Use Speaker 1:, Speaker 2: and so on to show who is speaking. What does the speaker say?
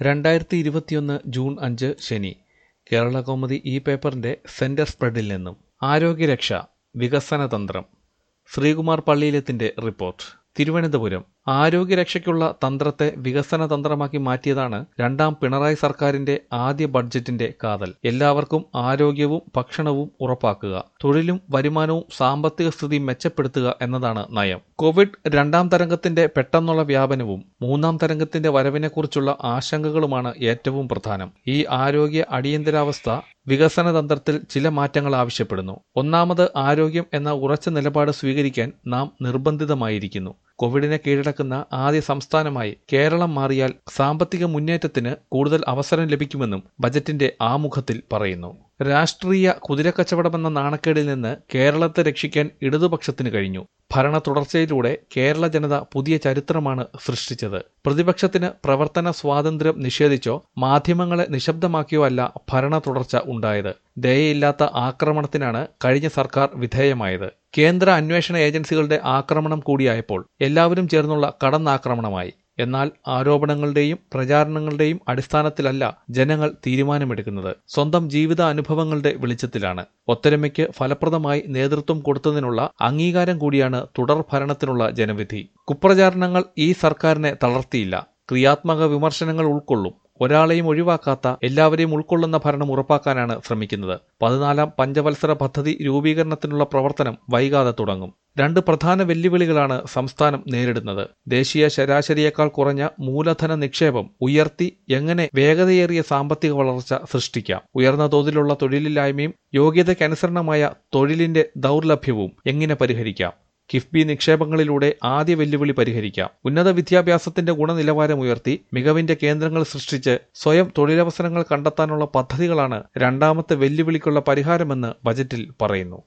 Speaker 1: രണ്ടായിരത്തി ഇരുപത്തിയൊന്ന് ജൂൺ അഞ്ച് ശനി കേരള കൗമുദി ഈ പേപ്പറിന്റെ സെന്റർ സ്പ്രെഡിൽ നിന്നും ആരോഗ്യരക്ഷ വികസന തന്ത്രം ശ്രീകുമാർ പള്ളിയിലെത്തിന്റെ റിപ്പോർട്ട് തിരുവനന്തപുരം ആരോഗ്യരക്ഷയ്ക്കുള്ള തന്ത്രത്തെ വികസന തന്ത്രമാക്കി മാറ്റിയതാണ് രണ്ടാം പിണറായി സർക്കാരിന്റെ ആദ്യ ബഡ്ജറ്റിന്റെ കാതൽ എല്ലാവർക്കും ആരോഗ്യവും ഭക്ഷണവും ഉറപ്പാക്കുക തൊഴിലും വരുമാനവും സാമ്പത്തിക സ്ഥിതി മെച്ചപ്പെടുത്തുക എന്നതാണ് നയം കോവിഡ് രണ്ടാം തരംഗത്തിന്റെ പെട്ടെന്നുള്ള വ്യാപനവും മൂന്നാം തരംഗത്തിന്റെ വരവിനെക്കുറിച്ചുള്ള ആശങ്കകളുമാണ് ഏറ്റവും പ്രധാനം ഈ ആരോഗ്യ അടിയന്തരാവസ്ഥ വികസന തന്ത്രത്തിൽ ചില മാറ്റങ്ങൾ ആവശ്യപ്പെടുന്നു ഒന്നാമത് ആരോഗ്യം എന്ന ഉറച്ച നിലപാട് സ്വീകരിക്കാൻ നാം നിർബന്ധിതമായിരിക്കുന്നു കോവിഡിനെ കീഴടക്കുന്ന ആദ്യ സംസ്ഥാനമായി കേരളം മാറിയാൽ സാമ്പത്തിക മുന്നേറ്റത്തിന് കൂടുതൽ അവസരം ലഭിക്കുമെന്നും ബജറ്റിന്റെ ആമുഖത്തിൽ പറയുന്നു രാഷ്ട്രീയ കുതിരക്കച്ചവടമെന്ന നാണക്കേടിൽ നിന്ന് കേരളത്തെ രക്ഷിക്കാൻ ഇടതുപക്ഷത്തിന് കഴിഞ്ഞു ഭരണ തുടർച്ചയിലൂടെ കേരള ജനത പുതിയ ചരിത്രമാണ് സൃഷ്ടിച്ചത് പ്രതിപക്ഷത്തിന് പ്രവർത്തന സ്വാതന്ത്ര്യം നിഷേധിച്ചോ മാധ്യമങ്ങളെ നിശബ്ദമാക്കിയോ അല്ല ഭരണ തുടർച്ച ഉണ്ടായത് ദയയില്ലാത്ത ആക്രമണത്തിനാണ് കഴിഞ്ഞ സർക്കാർ വിധേയമായത് കേന്ദ്ര അന്വേഷണ ഏജൻസികളുടെ ആക്രമണം കൂടിയായപ്പോൾ എല്ലാവരും ചേർന്നുള്ള കടന്നാക്രമണമായി എന്നാൽ ആരോപണങ്ങളുടെയും പ്രചാരണങ്ങളുടെയും അടിസ്ഥാനത്തിലല്ല ജനങ്ങൾ തീരുമാനമെടുക്കുന്നത് സ്വന്തം ജീവിത അനുഭവങ്ങളുടെ വെളിച്ചത്തിലാണ് ഒത്തൊരുമയ്ക്ക് ഫലപ്രദമായി നേതൃത്വം കൊടുത്തതിനുള്ള അംഗീകാരം കൂടിയാണ് തുടർ ഭരണത്തിനുള്ള ജനവിധി കുപ്രചാരണങ്ങൾ ഈ സർക്കാരിനെ തളർത്തിയില്ല ക്രിയാത്മക വിമർശനങ്ങൾ ഉൾക്കൊള്ളും ഒരാളെയും ഒഴിവാക്കാത്ത എല്ലാവരെയും ഉൾക്കൊള്ളുന്ന ഭരണം ഉറപ്പാക്കാനാണ് ശ്രമിക്കുന്നത് പതിനാലാം പഞ്ചവത്സര പദ്ധതി രൂപീകരണത്തിനുള്ള പ്രവർത്തനം വൈകാതെ തുടങ്ങും രണ്ട് പ്രധാന വെല്ലുവിളികളാണ് സംസ്ഥാനം നേരിടുന്നത് ദേശീയ ശരാശരിയേക്കാൾ കുറഞ്ഞ മൂലധന നിക്ഷേപം ഉയർത്തി എങ്ങനെ വേഗതയേറിയ സാമ്പത്തിക വളർച്ച സൃഷ്ടിക്കാം ഉയർന്ന തോതിലുള്ള തൊഴിലില്ലായ്മയും യോഗ്യതയ്ക്കനുസരണമായ തൊഴിലിന്റെ ദൗർലഭ്യവും എങ്ങനെ പരിഹരിക്കാം കിഫ്ബി നിക്ഷേപങ്ങളിലൂടെ ആദ്യ വെല്ലുവിളി പരിഹരിക്കാം ഉന്നത വിദ്യാഭ്യാസത്തിന്റെ ഗുണനിലവാരം ഉയർത്തി മികവിന്റെ കേന്ദ്രങ്ങൾ സൃഷ്ടിച്ച് സ്വയം തൊഴിലവസരങ്ങൾ കണ്ടെത്താനുള്ള പദ്ധതികളാണ് രണ്ടാമത്തെ വെല്ലുവിളിക്കുള്ള പരിഹാരമെന്ന് ബജറ്റിൽ പറയുന്നു